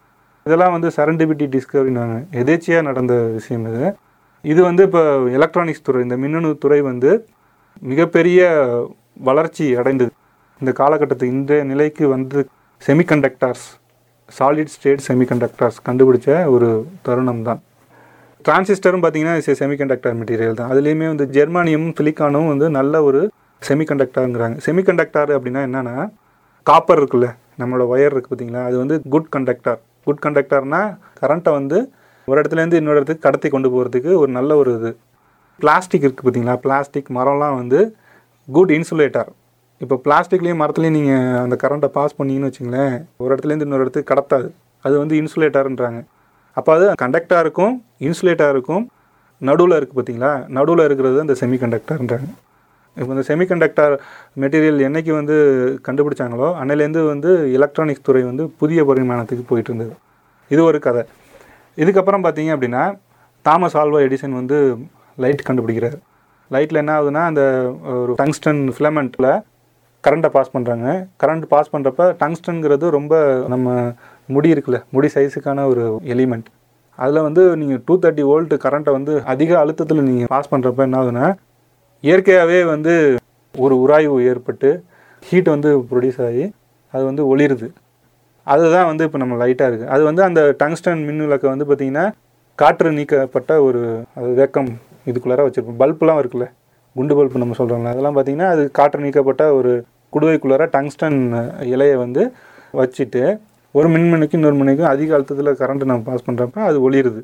இதெல்லாம் வந்து சரண்டிபிட்டி டிஸ்கவரினாங்க எதேச்சியாக நடந்த விஷயம் இது இது வந்து இப்போ எலக்ட்ரானிக்ஸ் துறை இந்த மின்னணு துறை வந்து மிகப்பெரிய வளர்ச்சி அடைந்தது இந்த காலகட்டத்து இன்றைய நிலைக்கு வந்து செமிகண்டக்டர்ஸ் சாலிட் ஸ்டேட் செமிகண்டக்டர்ஸ் கண்டுபிடிச்ச ஒரு தருணம் தான் டிரான்சிஸ்டரும் பார்த்தீங்கன்னா செமிகண்டக்டர் மெட்டீரியல் தான் அதுலேயுமே வந்து ஜெர்மானியமும் சிலிக்கானும் வந்து நல்ல ஒரு செமிகண்டக்டருங்கிறாங்க செமிகண்டக்டர் அப்படின்னா என்னென்னா காப்பர் இருக்குல்ல நம்மளோட ஒயர் இருக்குது பார்த்தீங்களா அது வந்து குட் கண்டக்டர் குட் கண்டக்டர்னா கரண்ட்டை வந்து ஒரு இடத்துலேருந்து இன்னொரு இடத்துக்கு கடத்தி கொண்டு போகிறதுக்கு ஒரு நல்ல ஒரு இது பிளாஸ்டிக் இருக்குது பார்த்தீங்களா பிளாஸ்டிக் மரம்லாம் வந்து குட் இன்சுலேட்டர் இப்போ பிளாஸ்டிக்லேயும் மரத்துலேயும் நீங்கள் அந்த கரண்ட்டை பாஸ் பண்ணீங்கன்னு வச்சுங்களேன் ஒரு இடத்துலேருந்து இன்னொரு இடத்துக்கு கடத்தாது அது வந்து இன்சுலேட்டர்ன்றாங்க அப்போ அது கண்டக்டாக இருக்கும் இன்சுலேட்டாக இருக்கும் நடுவில் இருக்குது பார்த்தீங்களா நடுவில் இருக்கிறது அந்த செமிகண்டக்டர்ன்றாங்க இப்போ இந்த செமிகண்டக்டர் மெட்டீரியல் என்னைக்கு வந்து கண்டுபிடிச்சாங்களோ அன்னையிலேருந்து வந்து எலக்ட்ரானிக்ஸ் துறை வந்து புதிய பரிமாணத்துக்கு போயிட்டு இருந்தது இது ஒரு கதை இதுக்கப்புறம் பார்த்தீங்க அப்படின்னா தாமஸ் ஆல்வா எடிசன் வந்து லைட் கண்டுபிடிக்கிறார் லைட்டில் என்ன ஆகுதுன்னா அந்த ஒரு டங்ஸ்டன் ஃபிலமெண்ட்டில் கரண்ட்டை பாஸ் பண்ணுறாங்க கரண்ட் பாஸ் பண்ணுறப்ப டங்ஸ்டன்ங்கிறது ரொம்ப நம்ம முடி இருக்குல்ல முடி சைஸுக்கான ஒரு எலிமெண்ட் அதில் வந்து நீங்கள் டூ தேர்ட்டி வோல்ட் கரண்ட்டை வந்து அதிக அழுத்தத்தில் நீங்கள் பாஸ் பண்ணுறப்ப என்ன ஆகுதுன்னா இயற்கையாகவே வந்து ஒரு உராய்வு ஏற்பட்டு ஹீட் வந்து ப்ரொடியூஸ் ஆகி அது வந்து ஒளிருது அதுதான் வந்து இப்போ நம்ம லைட்டாக இருக்குது அது வந்து அந்த டங்ஸ்டன் மின் விளக்கை வந்து பார்த்திங்கன்னா காற்று நீக்கப்பட்ட ஒரு அது வேக்கம் இதுக்குள்ளார வச்சுருப்போம் பல்புலாம் இருக்குல்ல குண்டு பல்பு நம்ம சொல்கிறோம்ல அதெல்லாம் பார்த்திங்கன்னா அது காற்று நீக்கப்பட்ட ஒரு குடுவைக்குள்ளார டங்ஸ்டன் இலையை வந்து வச்சுட்டு ஒரு மின்மணிக்கு இன்னொரு மணிக்கும் அதிக அழுத்தத்தில் கரண்ட் நம்ம பாஸ் பண்ணுறப்ப அது ஒளிருது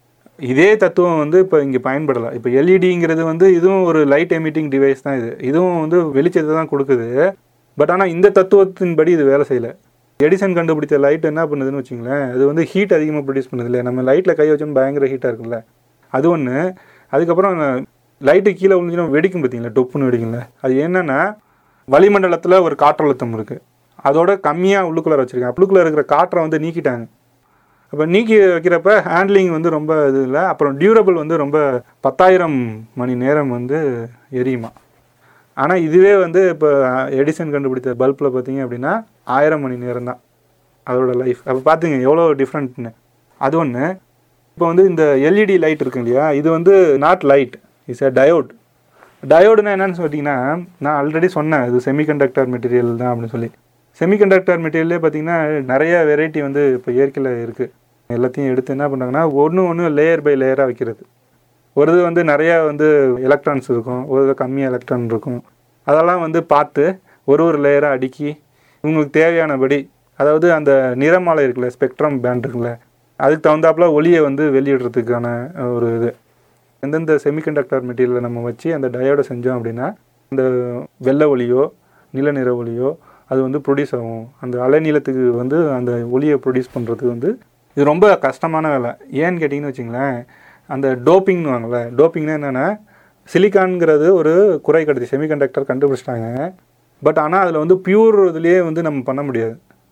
இதே தத்துவம் வந்து இப்போ இங்கே பயன்படலாம் இப்போ எல்இடிங்கிறது வந்து இதுவும் ஒரு லைட் எமிட்டிங் டிவைஸ் தான் இது இதுவும் வந்து வெளிச்சத்தை தான் கொடுக்குது பட் ஆனால் இந்த தத்துவத்தின்படி இது வேலை செய்யலை எடிசன் கண்டுபிடிச்ச லைட் என்ன பண்ணுதுன்னு வச்சுங்களேன் அது வந்து ஹீட் அதிகமாக ப்ரொடியூஸ் பண்ணுது இல்லை நம்ம லைட்டில் கை வச்சோம் பயங்கர ஹீட்டாக இருக்குல்ல அது ஒன்று அதுக்கப்புறம் லைட்டு கீழே விழுந்துச்சுன்னா வெடிக்கும் பார்த்தீங்களா டொப்புன்னு வெடிக்கும்ல அது என்னென்னா வளிமண்டலத்தில் ஒரு காற்றழுத்தம் இருக்குது அதோட கம்மியாக உள்ளுக்குள்ளே வச்சுருக்காங்க உள்ளுக்குள்ளே இருக்கிற காற்றை வந்து நீக்கிட்டாங்க அப்போ நீக்கி வைக்கிறப்ப ஹேண்ட்லிங் வந்து ரொம்ப இது இல்லை அப்புறம் டியூரபிள் வந்து ரொம்ப பத்தாயிரம் மணி நேரம் வந்து எரியுமா ஆனால் இதுவே வந்து இப்போ எடிசன் கண்டுபிடித்த பல்பில் பார்த்தீங்க அப்படின்னா ஆயிரம் மணி நேரம் தான் அதோட லைஃப் அப்போ பார்த்துங்க எவ்வளோ டிஃப்ரெண்ட்னு அது ஒன்று இப்போ வந்து இந்த எல்இடி லைட் இருக்கு இல்லையா இது வந்து not light it's a diode டயோடுனா என்னன்னு சொல்லிட்டிங்கன்னா நான் ஆல்ரெடி சொன்னேன் இது செமிகண்டக்டர் மெட்டீரியல் தான் அப்படின்னு சொல்லி செமிகண்டக்டர் மெட்டீரியல்லே பார்த்தீங்கன்னா நிறைய வெரைட்டி வந்து இப்போ இயற்கையில் இருக்குது எல்லாத்தையும் எடுத்து என்ன பண்ணுறாங்கன்னா ஒன்று ஒன்று லேயர் பை லேயராக வைக்கிறது ஒரு இது வந்து நிறையா வந்து எலக்ட்ரான்ஸ் இருக்கும் ஒரு இது கம்மி எலக்ட்ரான் இருக்கும் அதெல்லாம் வந்து பார்த்து ஒரு ஒரு லேயராக அடுக்கி உங்களுக்கு தேவையானபடி அதாவது அந்த நிறமாலை இருக்குல்ல ஸ்பெக்ட்ரம் பேண்ட் இருக்குல்ல அதுக்கு தகுந்தாப்புல ஒளியை வந்து வெளியிடுறதுக்கான ஒரு இது எந்தெந்த செமிகண்டக்டர் மெட்டீரியலை நம்ம வச்சு அந்த டயோடை செஞ்சோம் அப்படின்னா அந்த வெள்ளை ஒளியோ நில நிற ஒளியோ அது வந்து ப்ரொடியூஸ் ஆகும் அந்த அலைநீளத்துக்கு வந்து அந்த ஒளியை ப்ரொடியூஸ் பண்ணுறது வந்து இது ரொம்ப கஷ்டமான வேலை ஏன்னு கேட்டிங்கன்னு வச்சுங்களேன் அந்த டோப்பிங்னு வாங்கல டோப்பிங்னா என்னென்னா சிலிக்கான்ங்கிறது ஒரு குறை கடத்தி செமிகண்டக்டர் கண்டுபிடிச்சிட்டாங்க பட் ஆனால் அதில் வந்து பியூர் இதுலேயே வந்து நம்ம பண்ண முடியாது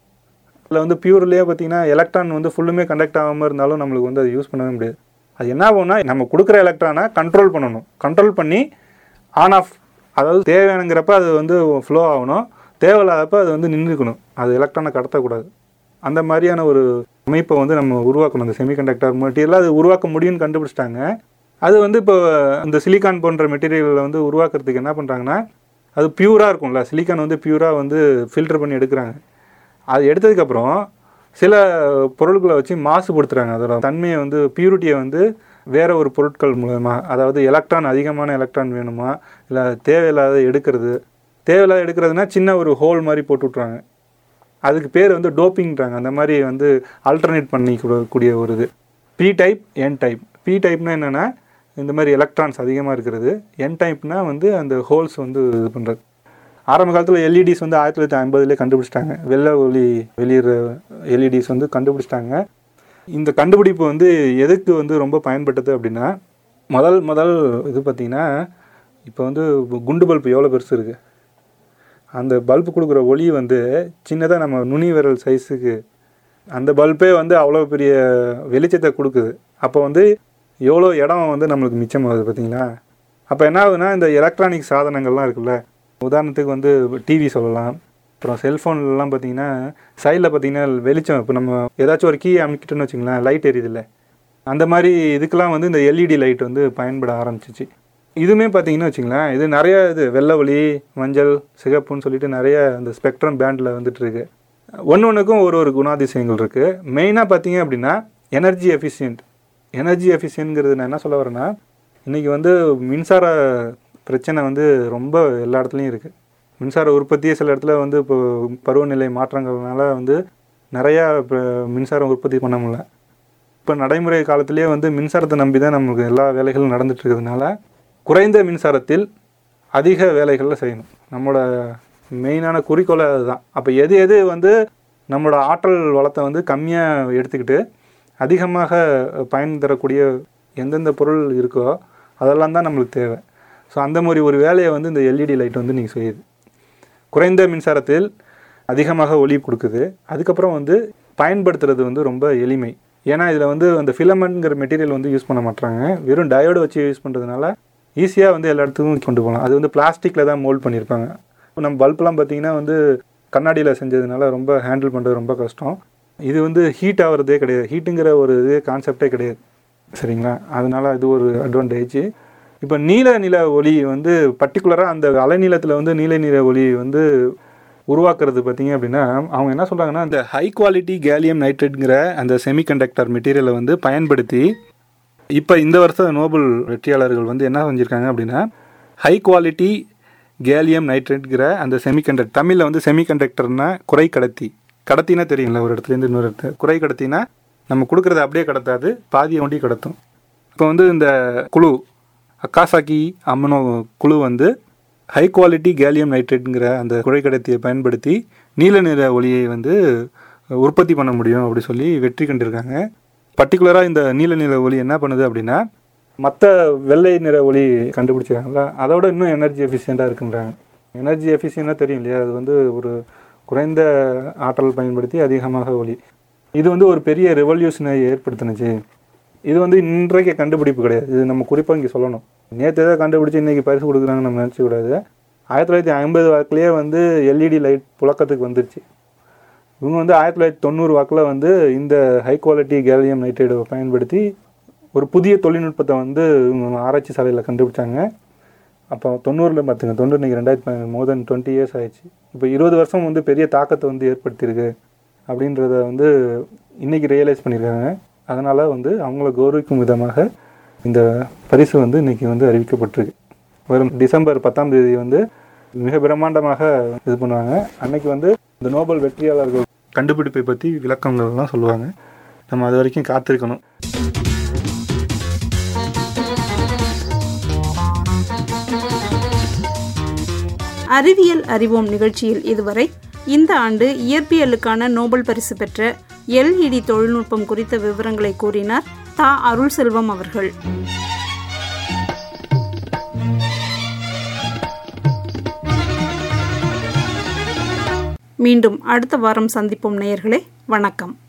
அதில் வந்து பியூர்லேயே பார்த்தீங்கன்னா எலக்ட்ரான் வந்து ஃபுல்லுமே கண்டக்ட் ஆகாமல் இருந்தாலும் நம்மளுக்கு வந்து அதை யூஸ் பண்ணவே முடியாது அது என்ன ஆகும்னா நம்ம கொடுக்குற எலக்ட்ரானை கண்ட்ரோல் பண்ணணும் கண்ட்ரோல் பண்ணி ஆன் ஆஃப் அதாவது தேவையானுங்கிறப்ப அது வந்து ஃப்ளோ ஆகணும் தேவையில்லாதப்ப அது வந்து நின்றுக்கணும் அது எலக்ட்ரானை கடத்தக்கூடாது அந்த மாதிரியான ஒரு அமைப்பை வந்து நம்ம உருவாக்கணும் அந்த செமிகண்டக்டர் மெட்டீரியல் அது உருவாக்க முடியும்னு கண்டுபிடிச்சிட்டாங்க அது வந்து இப்போ இந்த சிலிக்கான் போன்ற மெட்டீரியலை வந்து உருவாக்குறதுக்கு என்ன பண்ணுறாங்கன்னா அது பியூராக இருக்கும்ல சிலிக்கான் வந்து பியூராக வந்து ஃபில்டர் பண்ணி எடுக்கிறாங்க அது எடுத்ததுக்கப்புறம் சில பொருட்களை வச்சு மாசுபடுத்துகிறாங்க அதோட தன்மையை வந்து பியூரிட்டியை வந்து வேற ஒரு பொருட்கள் மூலமாக அதாவது எலக்ட்ரான் அதிகமான எலக்ட்ரான் வேணுமா இல்லை தேவையில்லாத எடுக்கிறது தேவையில்லாத எடுக்கிறதுனா சின்ன ஒரு ஹோல் மாதிரி போட்டு விட்றாங்க அதுக்கு பேர் வந்து டோப்பிங்கிறாங்க அந்த மாதிரி வந்து ஆல்டர்னேட் பண்ணி கூட- கூடிய ஒரு இது P type N type P டைப்னா என்னென்னா இந்த மாதிரி எலக்ட்ரான்ஸ் அதிகமாக இருக்கிறது என் டைப்னா வந்து அந்த ஹோல்ஸ் வந்து இது பண்ணுறது ஆரம்ப காலத்தில் எல்இடிஸ் வந்து ஆயிரத்தி தொள்ளாயிரத்தி ஐம்பதுலேயே கண்டுபிடிச்சிட்டாங்க வெள்ளை ஒளி வெளியிற எல்இடிஸ் வந்து கண்டுபிடிச்சிட்டாங்க இந்த கண்டுபிடிப்பு வந்து எதுக்கு வந்து ரொம்ப பயன்பட்டது அப்படின்னா முதல் முதல் இது பார்த்திங்கன்னா இப்போ வந்து குண்டு பல்பு எவ்வளோ பெருசு இருக்குது அந்த பல்பு கொடுக்குற ஒளி வந்து சின்னதாக நம்ம நுனி விரல் சைஸுக்கு அந்த பல்பே வந்து அவ்வளோ பெரிய வெளிச்சத்தை கொடுக்குது அப்போ வந்து எவ்வளோ இடம் வந்து நம்மளுக்கு மிச்சமாகுது பார்த்தீங்களா அப்போ என்ன ஆகுதுன்னா இந்த எலக்ட்ரானிக் சாதனங்கள்லாம் இருக்குல்ல உதாரணத்துக்கு வந்து டிவி சொல்லலாம் அப்புறம் செல்ஃபோன்லாம் பார்த்தீங்கன்னா சைடில் பார்த்தீங்கன்னா வெளிச்சம் இப்போ நம்ம ஏதாச்சும் ஒரு கீ அமைக்கிட்டோன்னு வச்சுங்களேன் லைட் எரியுதுல்ல அந்த மாதிரி இதுக்கெல்லாம் வந்து இந்த எல்இடி லைட் வந்து பயன்பட ஆரம்பிச்சிச்சு இதுவுமே பார்த்தீங்கன்னா வச்சுங்களேன் இது நிறைய இது வெள்ளை ஒளி மஞ்சள் சிகப்புன்னு சொல்லிட்டு நிறைய இந்த ஸ்பெக்ட்ரம் பேண்டில் வந்துட்டு இருக்கு ஒன்று ஒன்றுக்கும் ஒரு ஒரு குணாதிசயங்கள் இருக்குது மெயினாக பார்த்தீங்க அப்படின்னா எனர்ஜி எஃபிஷியன்ட் எனர்ஜி எஃபிஷியன்ட்ங்கிறது நான் என்ன சொல்ல வரேன்னா இன்றைக்கி வந்து மின்சார பிரச்சனை வந்து ரொம்ப எல்லா இடத்துலையும் இருக்குது மின்சார உற்பத்தியே சில இடத்துல வந்து இப்போ பருவநிலை மாற்றங்கள்னால வந்து நிறையா இப்போ மின்சாரம் உற்பத்தி பண்ண முடியல இப்போ நடைமுறை காலத்திலேயே வந்து மின்சாரத்தை நம்பி தான் நமக்கு எல்லா வேலைகளும் நடந்துட்டு இருக்கிறதுனால குறைந்த மின்சாரத்தில் அதிக வேலைகளை செய்யணும் நம்மளோட மெயினான குறிக்கோளே அதுதான் அப்போ எது எது வந்து நம்மளோட ஆற்றல் வளத்தை வந்து கம்மியாக எடுத்துக்கிட்டு அதிகமாக பயன் தரக்கூடிய எந்தெந்த பொருள் இருக்கோ அதெல்லாம் தான் நம்மளுக்கு தேவை ஸோ அந்த மாதிரி ஒரு வேலையை வந்து இந்த எல்இடி லைட் வந்து நீங்கள் செய்யுது குறைந்த மின்சாரத்தில் அதிகமாக ஒளி கொடுக்குது அதுக்கப்புறம் வந்து பயன்படுத்துறது வந்து ரொம்ப எளிமை ஏன்னா இதில் வந்து அந்த ஃபிலமெண்ட்ங்கிற மெட்டீரியல் வந்து யூஸ் பண்ண மாட்டாங்க வெறும் டயோடு வச்சு யூஸ் பண்ணுறதுனால ஈஸியாக வந்து எல்லா இடத்துக்கும் கொண்டு போகலாம் அது வந்து பிளாஸ்டிக்கில் தான் மோல்ட் பண்ணியிருப்பாங்க நம்ம பல்ப்லாம் பார்த்தீங்கன்னா வந்து கண்ணாடியில் செஞ்சதுனால ரொம்ப ஹேண்டில் பண்ணுறது ரொம்ப கஷ்டம் இது வந்து ஹீட் ஆகிறதே கிடையாது ஹீட்டுங்கிற ஒரு இது கான்செப்டே கிடையாது சரிங்களா அதனால இது ஒரு அட்வான்டேஜ் இப்போ நீல நில ஒளி வந்து பர்டிகுலராக அந்த அலைநீளத்தில் வந்து நீல நில ஒளி வந்து உருவாக்குறது பார்த்தீங்க அப்படின்னா அவங்க என்ன சொல்கிறாங்கன்னா இந்த ஹை குவாலிட்டி கேலியம் நைட்ரேட்ங்கிற அந்த செமிகண்டக்டர் மெட்டீரியலை வந்து பயன்படுத்தி இப்போ இந்த வருஷம் நோபல் வெற்றியாளர்கள் வந்து என்ன செஞ்சுருக்காங்க அப்படின்னா ஹை குவாலிட்டி கேலியம் நைட்ரேட்ங்கிற அந்த செமிகண்டக்டர் தமிழில் வந்து செமிகண்டக்டர்னா குறை கடத்தி கடத்தினா தெரியுங்களா ஒரு இடத்துலேருந்து இன்னொரு இடத்துல குறை கடத்தினா நம்ம கொடுக்குறத அப்படியே கடத்தாது பாதியை ஒண்டி கடத்தும் இப்போ வந்து இந்த குழு அக்காசாக்கி அம்மனோ குழு வந்து ஹை குவாலிட்டி கேலியம் நைட்ரேட்டுங்கிற அந்த குறைக்கடத்தியை பயன்படுத்தி நீல நிற ஒளியை வந்து உற்பத்தி பண்ண முடியும் அப்படி சொல்லி வெற்றி கண்டிருக்காங்க பர்டிகுலராக இந்த நீல நிற ஒளி என்ன பண்ணுது அப்படின்னா மற்ற வெள்ளை நிற ஒளி கண்டுபிடிச்சிருக்காங்களா அதோட இன்னும் எனர்ஜி எஃபிஷியண்ட்டாக இருக்குன்றாங்க எனர்ஜி எஃபிஷியண்டாக தெரியும் இல்லையா அது வந்து ஒரு குறைந்த ஆற்றல் பயன்படுத்தி அதிகமாக ஒளி இது வந்து ஒரு பெரிய ரெவல்யூஷனை ஏற்படுத்தினுச்சு இது வந்து இன்றைக்கு கண்டுபிடிப்பு கிடையாது இது நம்ம குறிப்பாக இங்கே சொல்லணும் நேற்று எதாவது கண்டுபிடிச்சி இன்றைக்கி பரிசு கொடுக்குறாங்கன்னு நம்ம நினச்சக்கூடாது ஆயிரத்தி தொள்ளாயிரத்தி ஐம்பது வாக்குலேயே வந்து எல்இடி லைட் புழக்கத்துக்கு வந்துருச்சு இவங்க வந்து ஆயிரத்தி தொள்ளாயிரத்தி தொண்ணூறு வாக்கில் வந்து இந்த ஹை குவாலிட்டி கேலியம் நைட்ரேட்டை பயன்படுத்தி ஒரு புதிய தொழில்நுட்பத்தை வந்து இவங்க ஆராய்ச்சி சாலையில் கண்டுபிடிச்சாங்க அப்போ தொண்ணூறில் பார்த்துங்க தொண்ணூறு இன்னைக்கு ரெண்டாயிரத்தி மோர் தென் டுவெண்ட்டி இயர்ஸ் ஆயிடுச்சு இப்போ இருபது வருஷம் வந்து பெரிய தாக்கத்தை வந்து ஏற்படுத்தியிருக்கு அப்படின்றத வந்து இன்றைக்கி ரியலைஸ் பண்ணியிருக்காங்க அதனால் வந்து அவங்கள கௌரவிக்கும் விதமாக இந்த பரிசு வந்து இன்றைக்கி வந்து அறிவிக்கப்பட்டிருக்கு வரும் டிசம்பர் பத்தாம் தேதி வந்து மிக பிரம்மாண்டமாக இது பண்ணுவாங்க அன்னைக்கு வந்து இந்த நோபல் வெற்றியாளர்கள் கண்டுபிடிப்பை பற்றி விளக்கங்கள்லாம் சொல்லுவாங்க நம்ம அது வரைக்கும் காத்திருக்கணும் அறிவியல் அறிவோம் நிகழ்ச்சியில் இதுவரை இந்த ஆண்டு இயற்பியலுக்கான நோபல் பரிசு பெற்ற எல்இடி தொழில்நுட்பம் குறித்த விவரங்களை கூறினார் தா அருள் செல்வம் அவர்கள் மீண்டும் அடுத்த வாரம் சந்திப்போம் நேயர்களே வணக்கம்